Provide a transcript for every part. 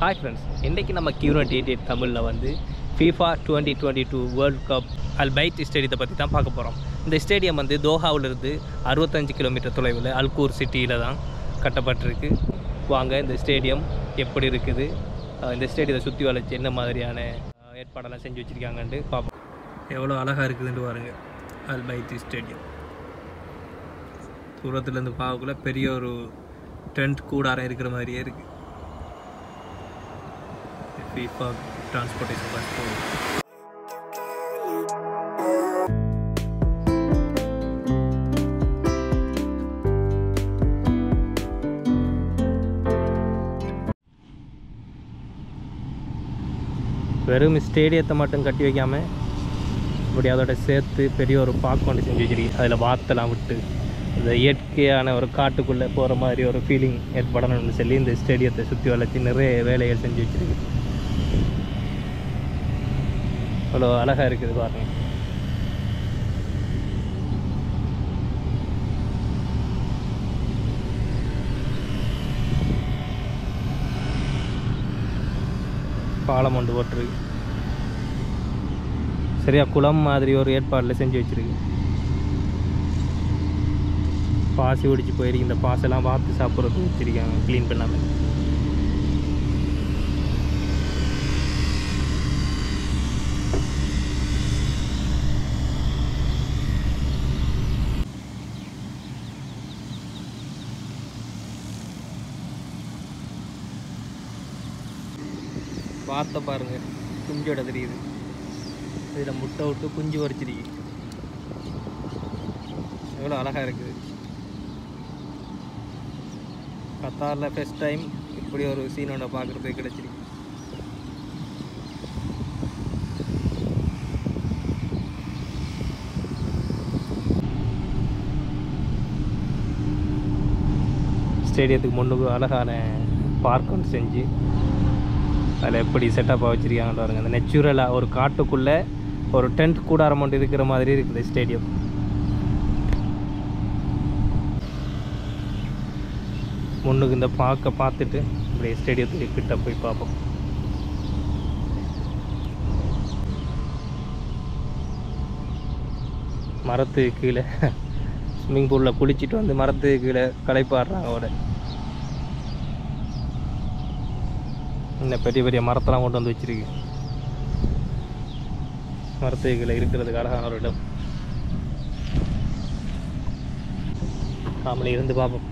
Hi friends இன்றைக்கி நம்ம கியூரன் எயிட் தமிழில் வந்து FIFA twenty twenty two world cup Al Bayt ஸ்டேடியத்தை பற்றி தான் பார்க்க போகிறோம் இந்த ஸ்டேடியம் வந்து தோஹாவிலிருந்து அறுபத்தஞ்சு கிலோமீட்டர் தொலைவில் அல்கூர் சிட்டியில் தான் கட்டப்பட்டிருக்கு வாங்க இந்த ஸ்டேடியம் எப்படி இருக்குது அஹ் இந்த ஸ்டேடியத்தை சுற்றி வளைச்சு என்ன மாதிரியான அஹ், ஏற்பாடெல்லாம் செஞ்சு வச்சுருக்காங்கன்ட்டு பார்ப்போம் எவ்வளோ அழகாக இருக்குதுன்னு பாருங்க அல்பைட் ஸ்டேடியம் தூரத்துலேருந்து பார்க்கக்குள்ள பெரிய ஒரு டென்ட் கூடாரம் இருக்கிற மாதிரியே இருக்குது FIFA transportation bus போகுது வெறும் ஸ்டேடியத்தை மட்டும் கட்டி வைக்காமல் இப்படி அதோட சேர்த்து பெரிய ஒரு பார்க் கொண்டு செஞ்சு வச்சிருக்கு அதில் வாத்தெல்லாம் விட்டு இந்த இயற்கையான ஒரு காட்டுக்குள்ளே போகிற மாதிரி ஒரு ஃபீலிங் ஏற்படணும்னு சொல்லி இந்த ஸ்டேடியத்தை சுற்றி வளைச்சி நிறைய வேலைகள் செஞ்சு வச்சிருக்கு அவ்வளோ அழகாக இருக்குது பாருங்க பாலம் ஒன்று போட்டிருக்கு சரியா குளம் மாதிரி ஒரு ஏற்பாடில் செஞ்சு வச்சிருக்கு பாசி ஒடிச்சு போயிருக்கு இந்த பாசெல்லாம் பார்த்து சாப்பிட்றதுக்கு வச்சிருக்காங்க க்ளீன் பண்ணாமல் பார்த்த பாருங்க குஞ்சோட தெரியுது இதில் முட்டை விட்டு குஞ்சு வரைச்சிருக்கு எவ்வளோ அழகாக இருக்குது கத்தாரில் ஃபஸ்ட் டைம் இப்படி ஒரு சீனோட பார்க்குறதுக்கு கிடச்சிருக்கு ஸ்டேடியத்துக்கு முன்னுக்கு அழகான பார்க் ஒன்று செஞ்சு அதில் எப்படி செட்டப்பாக வச்சுருக்காங்கன்னு பாருங்க அந்த நெச்சுரலாக ஒரு காட்டுக்குள்ளே ஒரு டென்ட் கூடாரம் ஒன்று இருக்கிற மாதிரி இருக்குது ஸ்டேடியம் முன்னுக்கு இந்த பார்க்க பார்த்துட்டு அப்படியே ஸ்டேடியத்துக்கு கிட்ட போய் பார்ப்போம் மரத்துக்கு கீழே ஸ்விம்மிங் பூலில் குளிச்சுட்டு வந்து மரத்துக்கு கீழே களைப்பாடுறாங்க அவட இந்த பெரிய பெரிய மரத்தெல்லாம் கொண்டு வந்து வச்சிருக்கு மரத்துக்கு கீழே இருக்கிறதுக்கு அழகான ஒரு இடம் நாமளே இருந்து பார்ப்போம்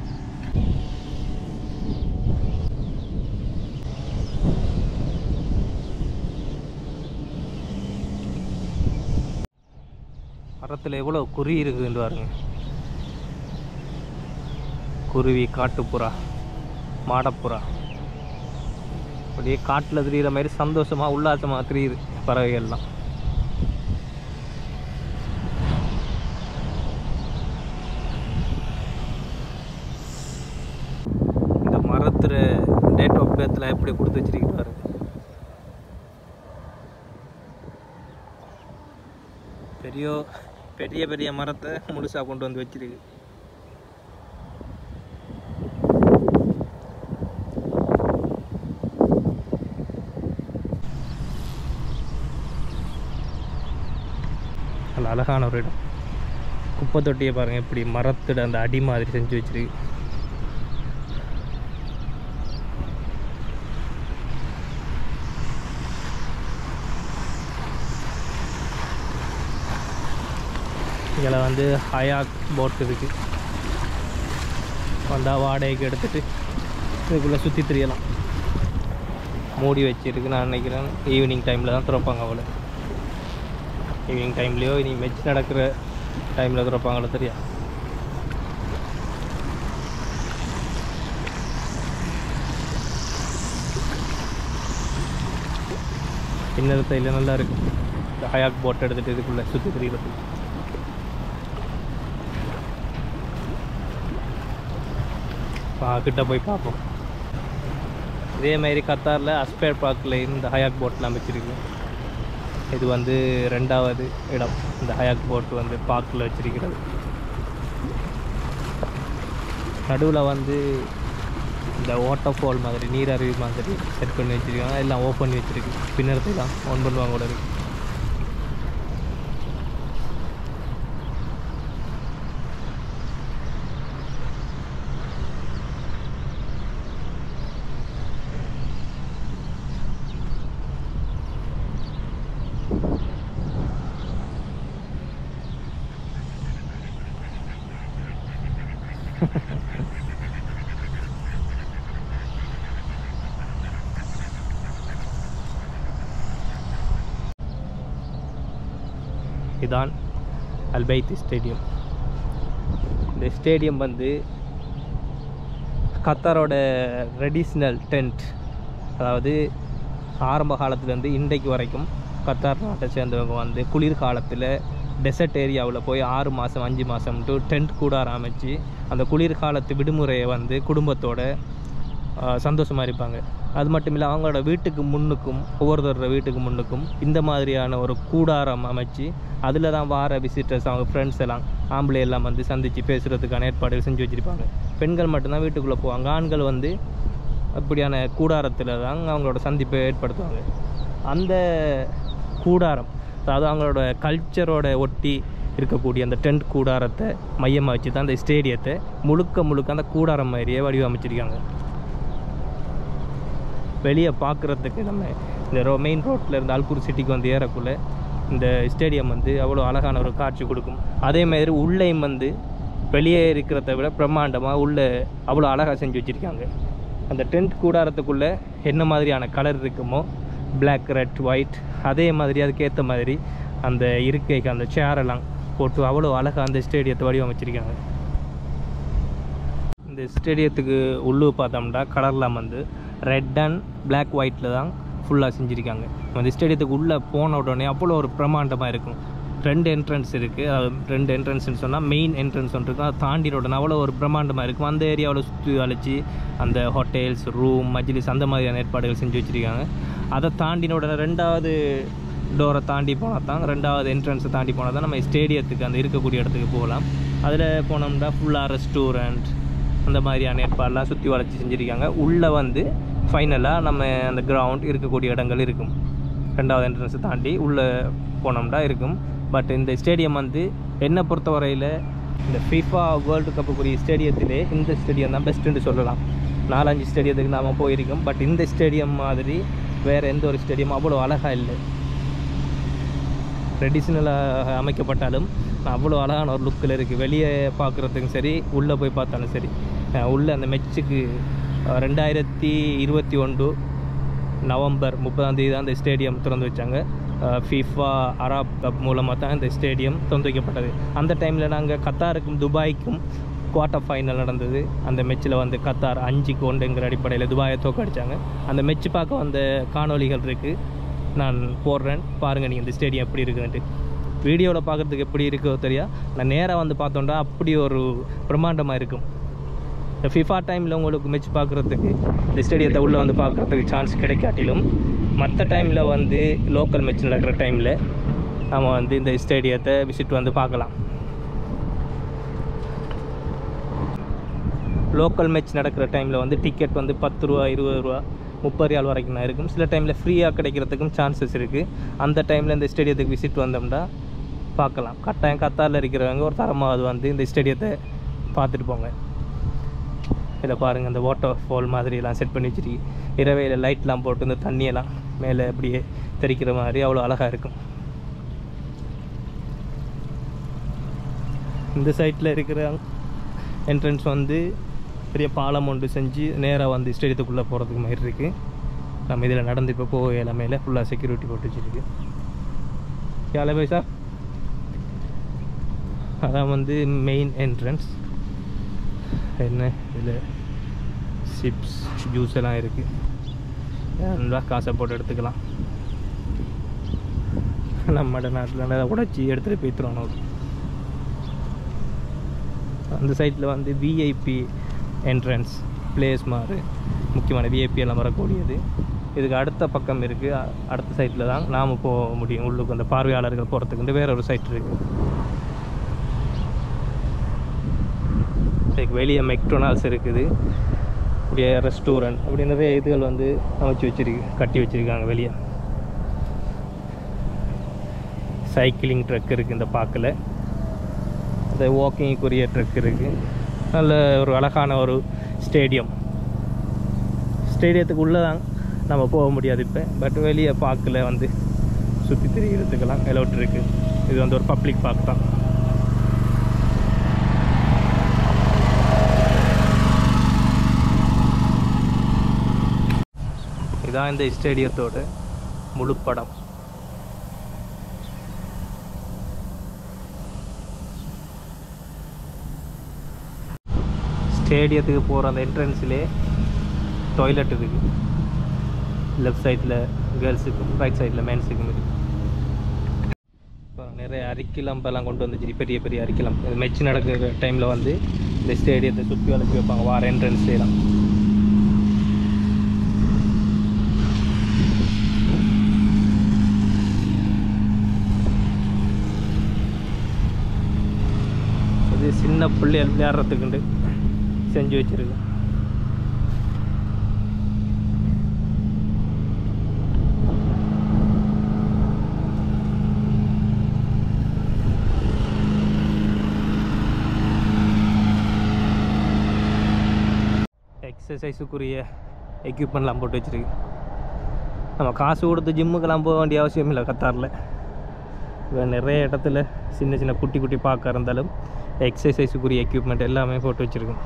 மரத்தில் எவ்வளோ குருவி இருக்குதுன்னு பாருங்க குருவி காட்டுப்புறா மாடப்புறா அப்படியே காட்டில் திரியிற மாதிரி சந்தோஷமாக உல்லாசமாக திரியுது பறவைகள்லாம் இந்த மரத்தில் டேட் ஆஃப் பர்த்தில் எப்படி கொடுத்து வச்சிருக்கு பாருங்க பெரிய பெரிய பெரிய மரத்தை முழுசாக கொண்டு வந்து வச்சிருக்கு நல்ல அழகான ஒரு இடம் குப்பை தொட்டியை பாருங்கள் இப்படி மரத்தோட அந்த அடி மாதிரி செஞ்சு வச்சிருக்கு இதில் வந்து ஹயாக் போட் இருக்குது வந்தால் வாடகைக்கு எடுத்துகிட்டு இதுக்குள்ளே சுற்றி திரியலாம் மூடி வச்சிருக்கு நான் நினைக்கிறேன் ஈவினிங் டைமில் தான் திறப்பாங்க அவளை ஈவினிங் டைம்லேயோ இனி மெச் நடக்கிற டைமில் திறப்பாங்களோ தெரியா பின்னரத்தையில் நல்லா இருக்கு இந்த ஹயாக் போட் எடுத்துகிட்டு இதுக்குள்ளே சுற்றி திரிகிறது பா கிட்ட போய் பார்ப்போம் இதே மாதிரி கத்தாரில் அஸ்பேர் பார்க்கில் இந்த ஹயாக் போட்லாம் வச்சுருக்கு இது வந்து ரெண்டாவது இடம் இந்த ஹயாக் போட் வந்து பார்க்கில் வச்சிருக்கிறது நடுவில் வந்து இந்த வாட்டர் ஃபால் மாதிரி நீர் அருவி மாதிரி செட் பண்ணி வச்சுருக்காங்க எல்லாம் ஓப்பன் பண்ணி வச்சுருக்கு பின்னரத்துலாம் ஆன் பண்ணுவாங்க கூட இருக்கு இதான் அல்பைத் ஸ்டேடியம் இந்த ஸ்டேடியம் வந்து கத்தாரோட ட்ரெடிஷ்னல் டென்ட் அதாவது ஆரம்ப காலத்துலேருந்து இன்றைக்கு வரைக்கும் கத்தார் நாட்டை சேர்ந்தவங்க வந்து குளிர்காலத்தில் டெசர்ட் ஏரியாவில் போய் ஆறு மாதம் அஞ்சு மாதம்ட்டு டென்ட் கூடார அமைச்சு அந்த குளிர்காலத்து விடுமுறையை வந்து குடும்பத்தோட சந்தோஷமாக இருப்பாங்க அது மட்டும் இல்லை அவங்களோட வீட்டுக்கு முன்னுக்கும் ஒவ்வொருத்தரோட வீட்டுக்கு முன்னுக்கும் இந்த மாதிரியான ஒரு கூடாரம் அமைச்சு அதில் தான் வார விசிட்டர்ஸ் அவங்க ஃப்ரெண்ட்ஸ் எல்லாம் ஆம்பளை எல்லாம் வந்து சந்தித்து பேசுகிறதுக்கான ஏற்பாடுகள் செஞ்சு வச்சுருப்பாங்க பெண்கள் மட்டும்தான் வீட்டுக்குள்ளே போவாங்க ஆண்கள் வந்து அப்படியான கூடாரத்தில் தான் அவங்களோட சந்திப்பை ஏற்படுத்துவாங்க அந்த கூடாரம் அதாவது அவங்களோட கல்ச்சரோட ஒட்டி இருக்கக்கூடிய அந்த டென்ட் கூடாரத்தை மையமாக வச்சு தான் அந்த ஸ்டேடியத்தை முழுக்க முழுக்க அந்த கூடாரம் மாதிரியே வடிவமைச்சிருக்காங்க வெளியே பார்க்குறதுக்கு நம்ம இந்த ரோ மெயின் ரோட்டில் இருந்து அல்கூர் சிட்டிக்கு வந்து ஏறக்குள்ள இந்த ஸ்டேடியம் வந்து அவ்வளோ அழகான ஒரு காட்சி கொடுக்கும் அதே மாதிரி உள்ளேயும் வந்து வெளியே இருக்கிறத விட பிரம்மாண்டமாக உள்ளே அவ்வளோ அழகாக செஞ்சு வச்சுருக்காங்க அந்த டென்ட் கூடாரத்துக்குள்ளே என்ன மாதிரியான கலர் இருக்குமோ பிளாக் ரெட் ஒயிட் அதே மாதிரி அதுக்கேற்ற மாதிரி அந்த இருக்கைக்கு அந்த சேரெல்லாம் போட்டு அவ்வளோ அழகாக அந்த ஸ்டேடியத்தை வடிவமைச்சிருக்காங்க இந்த ஸ்டேடியத்துக்கு உள்ளு பார்த்தோம்னா கலர்லாம் வந்து ரெட் அண்ட் பிளாக் ஒயிட்டில் தான் ஃபுல்லாக செஞ்சுருக்காங்க அந்த ஸ்டேடியத்துக்கு உள்ளே போன உடனே அவ்வளோ ஒரு பிரம்மாண்டமாக இருக்கும் ரெண்டு என்ட்ரன்ஸ் இருக்குது அது ரெண்டு என்ட்ரன்ஸ்னு சொன்னால் மெயின் என்ட்ரன்ஸ் ஒன்று இருக்கும் அதை தாண்டின உடனே அவ்வளோ ஒரு பிரம்மாண்டமாக இருக்கும் அந்த ஏரியாவில் சுற்றி அழைச்சி அந்த ஹோட்டல்ஸ் ரூம் மஜ்லிஸ் அந்த மாதிரியான ஏற்பாடுகள் செஞ்சு வச்சுருக்காங்க அதை தாண்டின உடனே ரெண்டாவது டோரை தாண்டி போனால் தான் ரெண்டாவது என்ட்ரன்ஸை தாண்டி போனால் தான் நம்ம ஸ்டேடியத்துக்கு அந்த இருக்கக்கூடிய இடத்துக்கு போகலாம் அதில் போனோம்னா ஃபுல்லாக ரெஸ்டூரண்ட் அந்த மாதிரியான ஏற்பாடெலாம் சுற்றி வளைச்சி செஞ்சுருக்காங்க உள்ளே வந்து ஃபைனலாக நம்ம அந்த கிரவுண்ட் இருக்கக்கூடிய இடங்கள் இருக்கும் ரெண்டாவது என்ட்ரன்ஸை தாண்டி உள்ளே போனோம்னா இருக்கும் பட் இந்த ஸ்டேடியம் வந்து என்னை பொறுத்தவரையில் இந்த ஃபிஃபா வேர்ல்டு கப்புக்குரிய ஸ்டேடியத்திலே இந்த ஸ்டேடியம் தான் பெஸ்ட்டுன்னு சொல்லலாம் நாலஞ்சு ஸ்டேடியத்துக்கு நாம் போயிருக்கோம் பட் இந்த ஸ்டேடியம் மாதிரி வேறு எந்த ஒரு ஸ்டேடியம் அவ்வளோ அழகாக இல்லை ட்ரெடிஷ்னலாக அமைக்கப்பட்டாலும் அவ்வளோ அழகான ஒரு லுக்கில் இருக்குது வெளியே பார்க்குறதுக்கும் சரி உள்ளே போய் பார்த்தாலும் சரி அஹ் உள்ள அந்த மெச்சுக்கு அஹ் ரெண்டாயிரத்தி இருபத்தி ஒன்று நவம்பர் முப்பதாம் தேதி தான் இந்த ஸ்டேடியம் திறந்து வச்சாங்க ஃபீஃபா அராப் கப் மூலமாக தான் இந்த ஸ்டேடியம் திறந்து வைக்கப்பட்டது அந்த டைமில் நாங்கள் கத்தாருக்கும் துபாய்க்கும் குவார்ட்டர் ஃபைனல் நடந்தது அந்த மெச்சில் வந்து கத்தார் அஞ்சுக்கு ஒன்றுங்கிற அடிப்படையில் துபாயை தோக்கடிச்சாங்க அந்த மெச்சு பார்க்க வந்த காணொளிகள் இருக்குது நான் போடுறேன் பாருங்கள் நீங்கள் இந்த ஸ்டேடியம் எப்படி இருக்குன்ட்டு வீடியோவில் பார்க்குறதுக்கு எப்படி இருக்கோ தெரியா நான் நேராக வந்து பார்த்தோம்னா அப்படி ஒரு பிரம்மாண்டமாக இருக்கும் இந்த ஃபிஃபா டைமில் உங்களுக்கு மேட்ச் பார்க்குறதுக்கு இந்த ஸ்டேடியத்தை உள்ளே வந்து பார்க்குறதுக்கு சான்ஸ் கிடைக்காட்டிலும் மற்ற டைமில் வந்து லோக்கல் மேட்ச் நடக்கிற டைமில் நம்ம வந்து இந்த ஸ்டேடியத்தை விசிட் வந்து பார்க்கலாம் லோக்கல் மேட்ச் நடக்கிற டைமில் வந்து டிக்கெட் வந்து பத்து ரூபா இருபது ரூபா முப்பது ரியால் வரைக்கும் தான் இருக்கும் சில டைமில் ஃப்ரீயாக கிடைக்கிறதுக்கும் சான்சஸ் இருக்குது அந்த டைமில் இந்த ஸ்டேடியத்துக்கு விசிட் வந்தோம்னா பார்க்கலாம் கட்டாயம் கத்தாரில் இருக்கிறவங்க ஒரு தரமாவது வந்து இந்த ஸ்டேடியத்தை பார்த்துட்டு போங்க இதில் பாருங்கள் இந்த வாட்டர் ஃபால் மாதிரிலாம் செட் பண்ணி வச்சிருக்கு இரவையில் லைட்லாம் போட்டு இந்த தண்ணியெல்லாம் மேலே அப்படியே தெரிக்கிற மாதிரி அவ்வளோ அழகாக இருக்கும் இந்த சைட்டில் இருக்கிற என்ட்ரன்ஸ் வந்து பெரிய பாலம் ஒன்று செஞ்சு நேராக வந்து ஸ்டேடியத்துக்குள்ளே போகிறதுக்கு மாதிரி இருக்குது நம்ம இதில் நடந்து இப்போ போக எல்லாமே ஃபுல்லாக செக்யூரிட்டி போட்டு வச்சுருக்கு யாழை போய் சார் அதான் வந்து மெயின் என்ட்ரன்ஸ் என்ன இதில் சிப்ஸ் ஜூஸ் எல்லாம் இருக்குது வேணும்னா காசை போட்டு எடுத்துக்கலாம் நம்ம நாட்டில் உடைச்சி எடுத்துகிட்டு போய்த்துருவோம் நமக்கு அந்த சைட்டில் வந்து விஐபி என்ட்ரன்ஸ் பிளேஸ் மாதிரி முக்கியமான விஐபி எல்லாம் வரக்கூடியது இதுக்கு அடுத்த பக்கம் இருக்குது அடுத்த சைட்டில் தான் நாம் போக முடியும் உள்ளுக்கு அந்த பார்வையாளர்கள் போகிறதுக்கு வேற ஒரு சைட் இருக்குது இதுக்கு வெளியே மெக்டொனால்ஸ் இருக்குது அப்படியே ரெஸ்டாரண்ட் அப்படி நிறைய இதுகள் வந்து அமைச்சு வச்சிருக்கு கட்டி வச்சுருக்காங்க வெளியே சைக்கிளிங் ட்ரக் இருக்குது இந்த பார்க்கில் இந்த வாக்கிங்குரிய ட்ரக் இருக்குது நல்ல ஒரு அழகான ஒரு ஸ்டேடியம் ஸ்டேடியத்துக்கு உள்ளே தான் நம்ம போக முடியாது இப்போ பட் வெளியே பார்க்கில் வந்து சுற்றி திரிகிறதுக்கெல்லாம் எலோட் இருக்குது இது வந்து ஒரு பப்ளிக் பார்க் தான் இதான் இந்த ஸ்டேடியத்தோட முழு படம் ஸ்டேடியத்துக்கு போகிற அந்த என்ட்ரன்ஸ்லே டாய்லெட் இருக்குது லெஃப்ட் சைடில் கேர்ள்ஸுக்கும் ரைட் சைடில் மேன்ஸுக்கும் இருக்குது இப்போ நிறைய அரிக்கிலம்பெல்லாம் கொண்டு வந்துச்சு பெரிய பெரிய அரிக்கிலம் இது மெச்சு நடக்கிற டைமில் வந்து இந்த ஸ்டேடியத்தை சுற்றி வளைச்சி வைப்பாங்க வார என்ட்ரன்ஸ்லாம் இது சின்ன பிள்ளைகள் விளையாடுறதுக்குண்டு செஞ்சு வச்சிருக்கு எக்ஸசைஸுக்குரிய எக்யூப்மெண்ட்லாம் போட்டு வச்சிருக்கு நம்ம காசு கொடுத்து ஜிம்முக்கெல்லாம் போக வேண்டிய அவசியம் இல்லை கத்தாரில் இப்போ நிறைய இடத்துல சின்ன சின்ன குட்டி குட்டி பார்க்க இருந்தாலும் எக்ஸசைஸுக்குரிய எக்யூப்மெண்ட் எல்லாமே போட்டு வச்சுருக்கோம்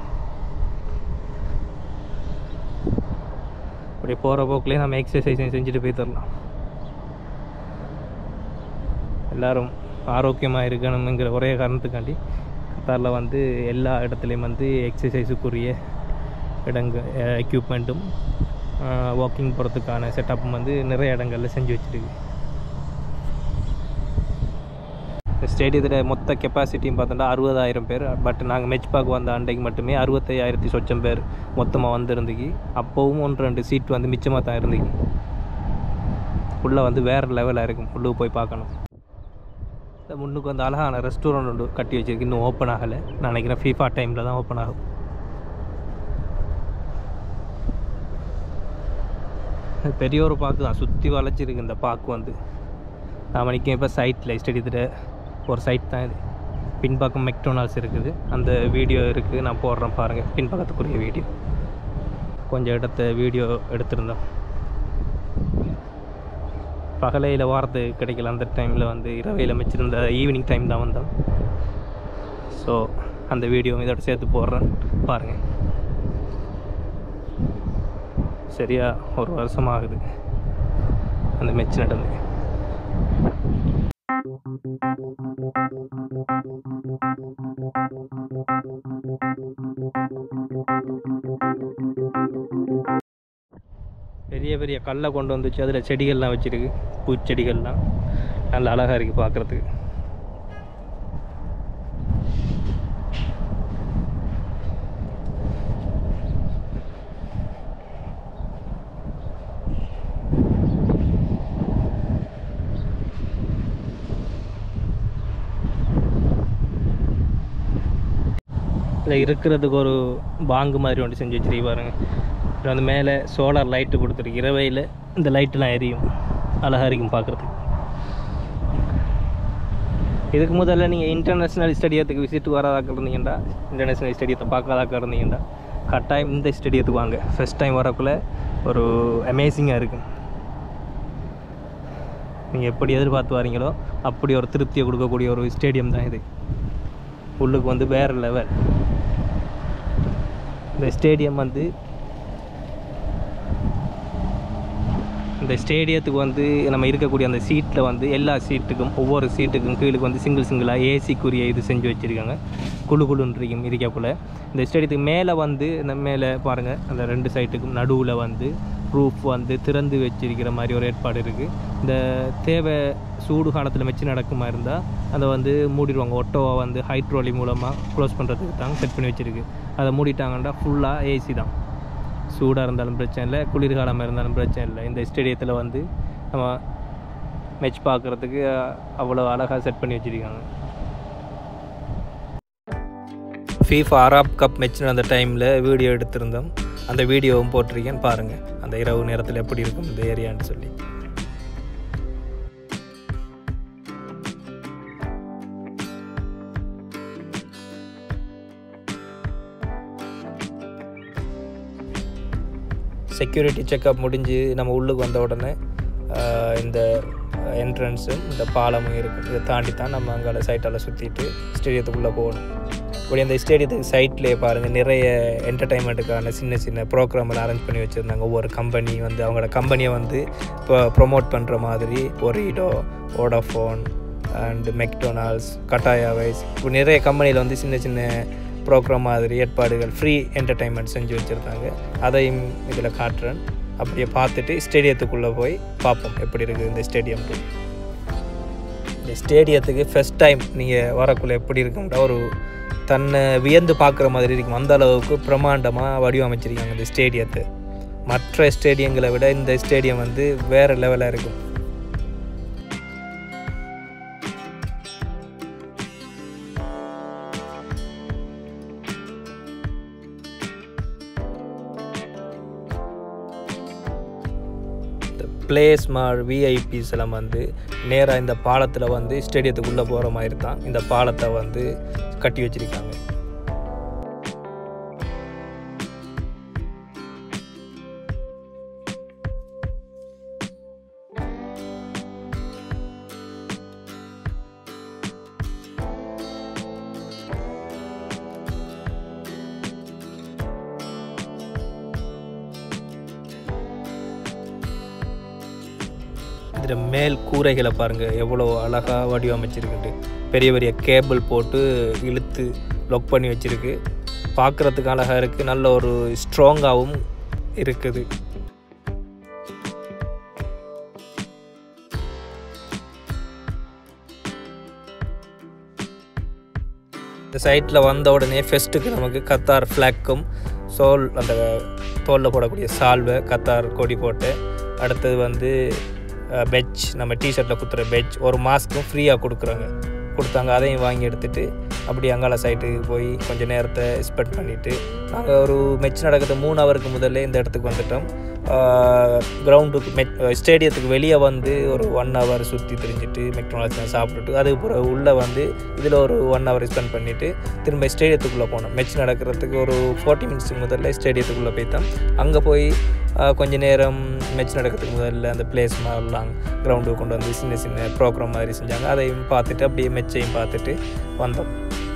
அப்படி போகிற போக்குலேயே நம்ம எக்ஸசைஸையும் செஞ்சுட்டு போய் தரலாம் எல்லாரும் ஆரோக்கியமாக இருக்கணுங்கிற ஒரே காரணத்துக்காண்டி கத்தாரில் வந்து எல்லா இடத்துலையும் வந்து எக்ஸசைஸுக்குரிய இடங்க எக்யூப்மெண்ட்டும் வாக்கிங் போகிறதுக்கான செட்டப்பும் வந்து நிறைய இடங்களில் செஞ்சு வச்சுருக்கு ஸ்டேடியத்தில் மொத்த கெப்பாசிட்டியும் பார்த்தோம்னா அறுபதாயிரம் பேர் பட் நாங்கள் மெச் பார்க்க வந்த அன்றைக்கு மட்டுமே அறுபத்தையாயிரத்தி சொச்சம் பேர் மொத்தமாக வந்திருந்துக்கு அப்போவும் ஒன்று ரெண்டு சீட் வந்து மிச்சமாக தான் இருந்துக்கு உள்ளே வந்து வேறு லெவலாக இருக்கும் உள்ளே போய் பார்க்கணும் இந்த முன்னுக்கு வந்து அழகான ரெஸ்டாரண்ட் ஒன்று கட்டி வச்சிருக்கு இன்னும் ஓப்பன் ஆகலை நான் நினைக்கிறேன் ஃபீஃபா டைமில் தான் ஓப்பன் ஆகும் பெரிய ஒரு பார்க்கு தான் சுற்றி வளைச்சிருக்கு இந்த பார்க்கு வந்து நான் நிற்கும் இப்போ சைட்டில் ஸ்டேடியத்தில் ஒரு சைட் தான் இது பின்பக்கம் மெக்டொனால்ட்ஸ் இருக்குது அந்த வீடியோ இருக்குது நான் போடுறேன் பாருங்கள் பின்பக்கத்துக்குரிய வீடியோ கொஞ்சம் இடத்த வீடியோ எடுத்திருந்தோம் பகலையில் வாரத்து கிடைக்கல அந்த டைமில் வந்து இரவையில் வச்சுருந்த ஈவினிங் டைம் தான் வந்தோம் ஸோ அந்த வீடியோ இதோட சேர்த்து போடுறேன் பாருங்கள் சரியா ஒரு வருஷம் ஆகுது அந்த மெச்சு நடந்து பெரிய பெரிய கல்லை கொண்டு வந்துச்சு அதில் செடிகள்லாம் வச்சுருக்கு பூச்செடிகள்லாம் நல்ல அழகாக இருக்குது பார்க்குறதுக்கு இதில் இருக்கிறதுக்கு ஒரு பாங்கு மாதிரி ஒன்று செஞ்சு வச்சிருக்கு பாருங்க அப்புறம் அந்த மேலே சோலார் லைட்டு கொடுத்துருக்கு இரவையில் இந்த லைட்டெலாம் எரியும் அழகாக இருக்கும் பார்க்குறதுக்கு இதுக்கு முதல்ல நீங்கள் இன்டர்நேஷ்னல் ஸ்டேடியத்துக்கு விசிட் வராதாக்க இருந்தீங்கடா இன்டர்நேஷ்னல் ஸ்டேடியத்தை பார்க்காதாக்க இருந்தீங்கடா கட்டாயம் இந்த ஸ்டேடியத்துக்கு வாங்க ஃபஸ்ட் டைம் வரக்குள்ளே ஒரு அமேசிங்காக இருக்கும் நீங்கள் எப்படி எதிர்பார்த்து வரீங்களோ அப்படி ஒரு திருப்தியை கொடுக்கக்கூடிய ஒரு ஸ்டேடியம் தான் இது உள்ளுக்கு வந்து வேறு லெவல் இந்த ஸ்டேடியம் வந்து இந்த ஸ்டேடியத்துக்கு வந்து நம்ம இருக்கக்கூடிய அந்த சீட்டில் வந்து எல்லா சீட்டுக்கும் ஒவ்வொரு சீட்டுக்கும் கீழுக்கு வந்து சிங்கிள் சிங்கிளாக ஏசிக்குரிய இது செஞ்சு வச்சுருக்காங்க குழு குழுன்னு இருக்கும் இருக்கக்குள்ள இந்த ஸ்டேடியத்துக்கு மேலே வந்து இந்த மேலே பாருங்கள் அந்த ரெண்டு சைட்டுக்கும் நடுவில் வந்து ரூஃப் வந்து திறந்து வச்சிருக்கிற மாதிரி ஒரு ஏற்பாடு இருக்குது இந்த தேவை சூடு காலத்தில் வச்சு நடக்குமா இருந்தால் அதை வந்து மூடிடுவாங்க ஒட்டோவை வந்து ஹைட்ரோலி மூலமாக க்ளோஸ் பண்ணுறதுக்கு தான் செட் பண்ணி வச்சுருக்கு அதை மூடிட்டாங்கன்னா ஃபுல்லாக ஏசி தான் சூடாக இருந்தாலும் பிரச்சனை இல்லை குளிர்காலமாக இருந்தாலும் பிரச்சனை இல்லை இந்த ஸ்டேடியத்தில் வந்து நம்ம மேட்ச் பார்க்குறதுக்கு அவ்வளோ அழகாக செட் பண்ணி வச்சுருக்காங்க ஃபீஃபா அராப் கப் மேட்ச் நடந்த டைமில் வீடியோ எடுத்திருந்தோம் அந்த வீடியோவும் போட்டிருக்கேன் பாருங்கள் அந்த இரவு நேரத்தில் எப்படி இருக்கும் இந்த ஏரியான்னு சொல்லி செக்யூரிட்டி செக்கப் முடிஞ்சு நம்ம உள்ளுக்கு வந்த உடனே ஆஹ், இந்த என்ட்ரன்ஸும் இந்த பாலமும் இருக்கும் இதை தாண்டி தான் நம்ம அங்கே சைட்டால் சுற்றிட்டு ஸ்டேடியத்துக்குள்ளே போகணும் இப்படி அந்த ஸ்டேடியத்துக்கு சைட்லேயே பாருங்கள் நிறைய என்டர்டைன்மெண்ட்டுக்கான சின்ன சின்ன ப்ரோக்ராம் அரேஞ்ச் பண்ணி வச்சுருந்தாங்க ஒவ்வொரு கம்பெனி வந்து அவங்களோட கம்பெனியை வந்து இப்போ ப்ரொமோட் பண்ணுற மாதிரி Ooredoo Vodafone and McDonald's Qatar Airways இப்போ நிறைய கம்பெனியில் வந்து சின்ன சின்ன ப்ரோக்ராம் மாதிரி ஏற்பாடுகள் ஃப்ரீ என்டர்டைன்மெண்ட் செஞ்சு வச்சுருந்தாங்க அதையும் இதில் காட்டுறேன் அப்படியே பார்த்துட்டு ஸ்டேடியத்துக்குள்ளே போய் பார்ப்போம் எப்படி இருக்குது இந்த ஸ்டேடியம் இந்த ஸ்டேடியத்துக்கு ஃபஸ்ட் டைம் நீங்கள் வரக்குள்ளே எப்படி இருக்கும்டா ஒரு தன்னை வியந்து பார்க்குற மாதிரி இருக்கும் அந்த அளவுக்கு பிரம்மாண்டமாக வடிவமைச்சிருக்காங்க இந்த ஸ்டேடியத்தை மற்ற ஸ்டேடியங்களை விட இந்த ஸ்டேடியம் வந்து வேறு லெவலாக இருக்கும் இந்த பிளேஸ் மார் விஐபிஸ் எல்லாம் வந்து நேராக இந்த பாலத்தில் வந்து ஸ்டேடியத்துக்குள்ளே போகிற மாதிரி தான் இந்த பாலத்தை வந்து கட்டி வச்சிருக்காங்க இதில் மேல் கூரைகளை பாருங்கள் எவ்வளோ அழகாக வடிவமைச்சிருக்குது பெரிய பெரிய கேபிள் போட்டு இழுத்து லொக் பண்ணி வச்சிருக்கு பார்க்குறதுக்கு அழகாக இருக்குது நல்ல ஒரு ஸ்ட்ராங்காகவும் இருக்குது இந்த சைட்டில் வந்த உடனே ஃபெஸ்ட்டுக்கு நமக்கு கத்தார் ஃப்ளாக்கும் சோல் அந்த தோலில் போடக்கூடிய சால்வை கத்தார் கொடி போட்டு அடுத்தது வந்து பெட்ச் நம்ம டிஷர்ட்டில் குத்துற பெட்ச் ஒரு மாஸ்க்கும் ஃப்ரீயாக கொடுக்குறாங்க கொடுத்தாங்க அதையும் வாங்கி எடுத்துகிட்டு அப்படி அங்காள சைட்டுக்கு போய் கொஞ்சம் நேரத்தை ஸ்பெண்ட் பண்ணிவிட்டு நாங்கள் ஒரு மெச் நடக்கிறது மூணு ஹவருக்கு முதல்ல இந்த இடத்துக்கு வந்துட்டோம் கிரவுண்டுக்கு மெட் ஸ்டேடியத்துக்கு வெளியே வந்து ஒரு ஒன் ஹவர் சுற்றி திரிஞ்சிட்டு மெக்டோனால்ஸ் சாப்பிட்டுட்டு அதுக்கு பிறகு உள்ளே வந்து இதில் ஒரு ஒன் ஹவர் ஸ்பெண்ட் பண்ணிவிட்டு திரும்ப ஸ்டேடியத்துக்குள்ளே போனோம் மெச் நடக்கிறதுக்கு ஒரு ஃபார்ட்டி மினிட்ஸுக்கு முதல்ல ஸ்டேடியத்துக்குள்ளே போய்த்தோம் அங்கே போய் ஆஹ், கொஞ்ச நேரம் மேட்ச் நடக்கிறதுக்கு முதல்ல அந்த பிளேஸ் மாதிரிலாம் கிரவுண்டுக்கு கொண்டு வந்து சின்ன சின்ன ப்ரோக்ராம் மாதிரி செஞ்சாங்க அதையும் பார்த்துட்டு அப்படியே மெச்சையும் பார்த்துட்டு வந்தோம்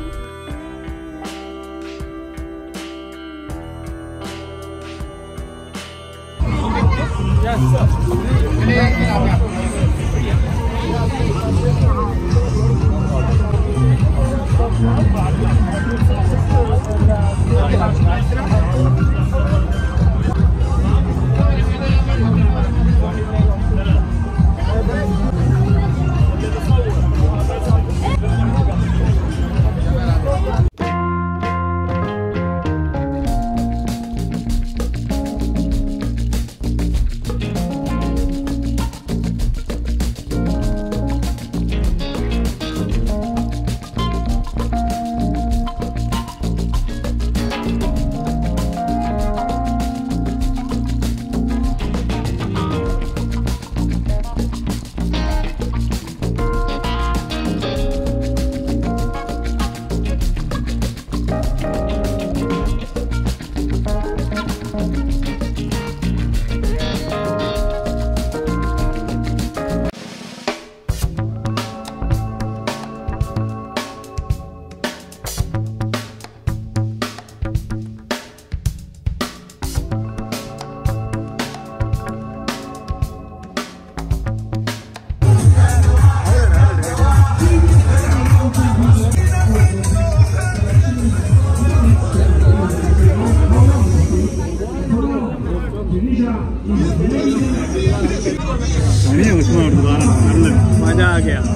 बढ़िया उसमें और दोबारा நல்ல मज़ा आ गया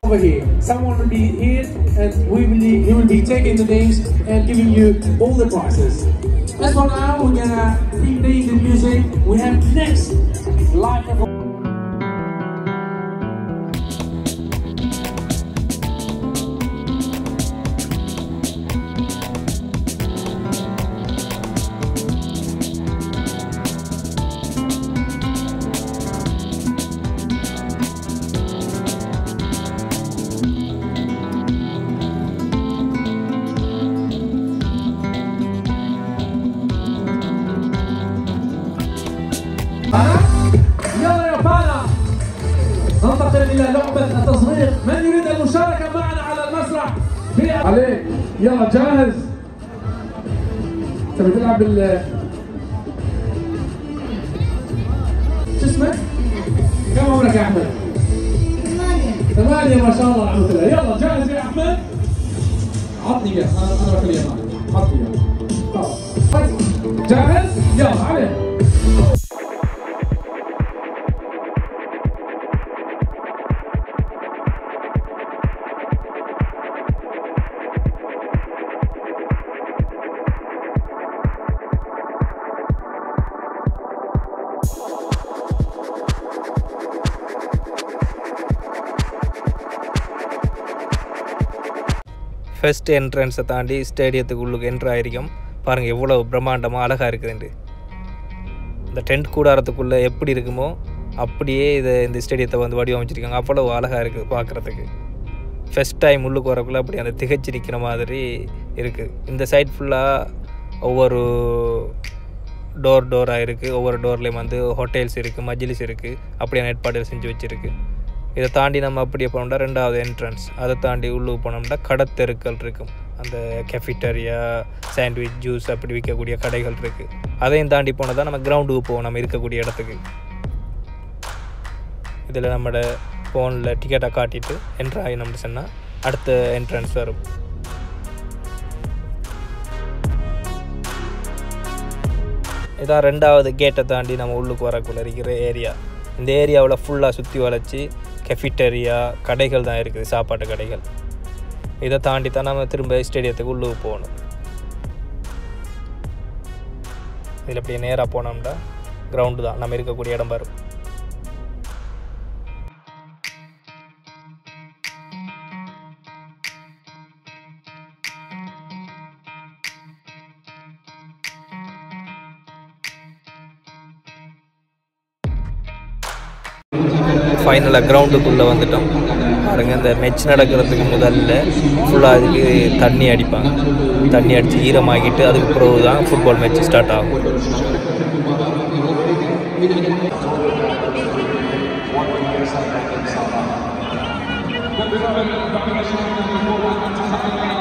over here. Someone will be here and we will be, he will be taking the names and giving you all the prizes. As for now, we're gonna keep playing the music. We have next live performance. يلا يا فانا ننتقل الى لعبه التصوير من يريد المشاركه معنا على المسرح في عليك يلا جاهز انت بتلعب بال شو اسمك؟ كم عمرك يا احمد؟ ثمانية ما شاء الله رحمة الله يلا جاهز يا احمد؟ عطني اياه انا انا باكل اياه معك عطني اياه خلاص جاهز؟ يلا عليك first என்ட்ரன்ஸை தாண்டி ஸ்டேடியத்துக்கு உள்ளுக்கு enter ஆகிருக்கோம் பாருங்கள் எவ்வளோ பிரம்மாண்டமாக அழகாக இருக்குதுண்டு இந்த tent கூடாரத்துக்குள்ளே எப்படி இருக்குமோ அப்படியே இதை இந்த ஸ்டேடியத்தை வந்து வடிவமைச்சிருக்காங்க அவ்வளோ அழகாக இருக்குது பார்க்குறதுக்கு ஃபஸ்ட் டைம் உள்ளுக்கு வரக்குள்ளே அப்படி அந்த திகைச்சு நிற்கிற மாதிரி இருக்குது இந்த சைட் ஃபுல்லாக ஒவ்வொரு டோர் டோராக இருக்குது ஒவ்வொரு டோர்லேயும் வந்து ஹோட்டல்ஸ் இருக்குது மஜ்லிஸ் இருக்குது அப்படியான ஏற்பாடுகள் செஞ்சு வச்சுருக்கு இதை தாண்டி நம்ம அப்படியே போனோம்னா ரெண்டாவது என்ட்ரன்ஸ் அதை தாண்டி உள்ளுக்கு போனோம்னா கடத்தெருக்கள் இருக்கும் அந்த கெஃபிட்டரியா சாண்ட்விச் ஜூஸ் அப்படி விற்கக்கூடிய கடைகள் இருக்குது அதையும் தாண்டி போனால் தான் நம்ம கிரவுண்டுக்கு போவோம் நம்ம இருக்கக்கூடிய இடத்துக்கு இதில் நம்மளோட ஃபோனில் டிக்கெட்டை காட்டிட்டு என்ட்ரு ஆகினோம்னு சொன்னால் அடுத்த என்ட்ரன்ஸ் வரும் இதான் ரெண்டாவது கேட்டை தாண்டி நம்ம உள்ளுக்கு வரக்குள்ள இருக்கிற ஏரியா இந்த ஏரியாவில் ஃபுல்லாக சுற்றி வளைச்சி கெஃபிட்டரியா கடைகள் தான் இருக்குது சாப்பாட்டு கடைகள் இதை தாண்டி தான் நம்ம திரும்ப ஸ்டேடியத்துக்கு உள்ளுக்கு போகணும் இதில் அப்படியே நேராக போனோம்னா கிரவுண்டு தான் நம்ம இருக்கக்கூடிய இடம் பாரு ஃபைனலாக கிரவுண்டுக்குள்ளே வந்துட்டோம் பாருங்கள் இந்த மெச் நடக்கிறதுக்கு முதல்ல ஃபுல்லாக அதுக்கு தண்ணி அடிப்பாங்க தண்ணி அடித்து ஈரமாக்கிட்டு அதுக்கு பிறகு தான் ஃபுட்பால் மேட்ச் ஸ்டார்ட் ஆகும் Thank you.